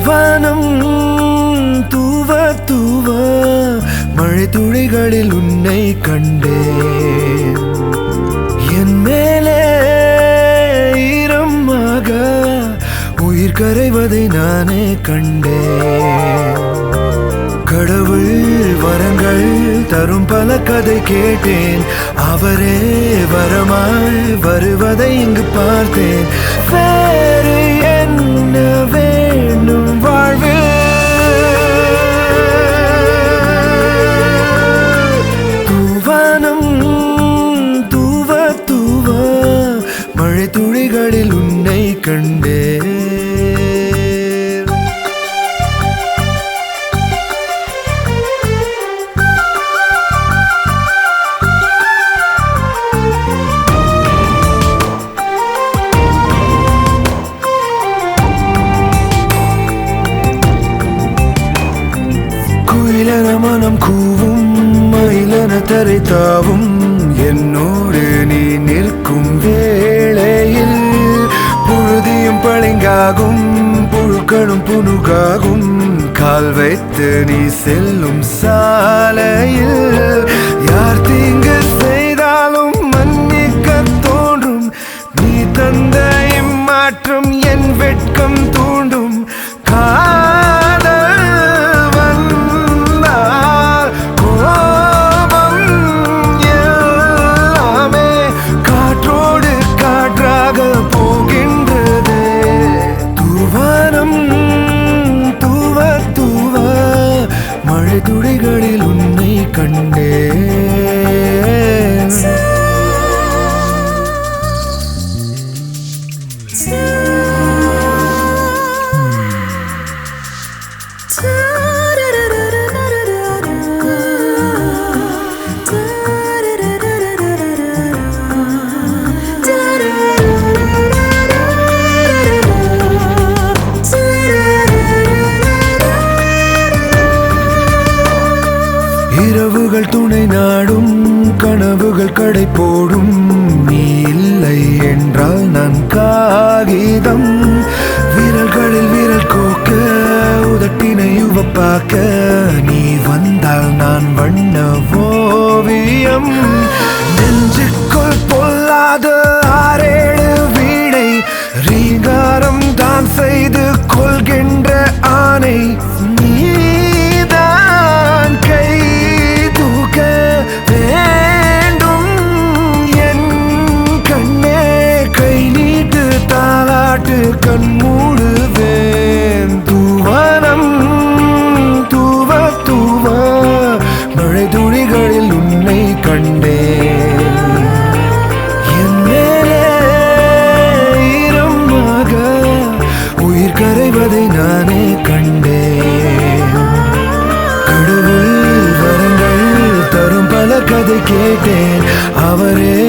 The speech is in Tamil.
தூவானம் தூவ தூவ மழை துளிகளில் உன்னை கண்டேன் என் மேலே ஈரமாக உயிர் கரைவதை நானே கண்டேன் கடவுள் வரங்கள் தரும் பல கதை கேட்டேன் அவரே வரமாய் வருவதை இங்கு பார்த்தேன் வேறு என்ன வேண்டும் வாழ்வில் தூவானம் தூவ தூவ மழை துளிகளில் உன்னை கண்டேன் குயிலென மனம் கூவும் மயிலென தரை தாவும் என்னோடு நீ நிற்கும் வேளையில் புழுதியும் பளிங்காகும் புழுக்களும் புனுகாகும் கால் வைத்து நீ செல்லும் சாலையில் யார் தீங்கு செய்தாலும் மன்னிக்க தோன்றும் நீ தந்த இம்மாற்றம் என் வெட்கம் தூண்டும் காதல் வந்தால் கோபம் எல்லாமே காற்றோடு காற்றாக போகின்றது தூவானம் தூவ தூவ மழை துளிகளில் உன்னை கண்டேன் இரவுகள் துணை நாடும் கனவுகள் கடை போடும் நீ இல்லை என்றால் நான் காகிதம் விரல்களில் விரல் கோக்க உதட்டினை உவப்பாக்க நீ வந்தால் நான் வண்ண ஓவியம் நெஞ்சுக்குள் பொல்லாத ஆறேழு வீணை ரீங்காரம் தான் செய்து கொள்கின்ற ஆணை நீதான் கை தூக்க வேண்டும் என் கண்ணே கை நீட்டு தாளாட்டு கண் மூடுவேன் தூவானம் தூவ தூவ மழை துளிகளில் உன்னை கண்டேன் என் மேலே ஈரமாக உயிர் கரைவதை நானே கண்டேன் கடவுள் வரங்கள் தரும் பல கதை கேட்டேன் அவரே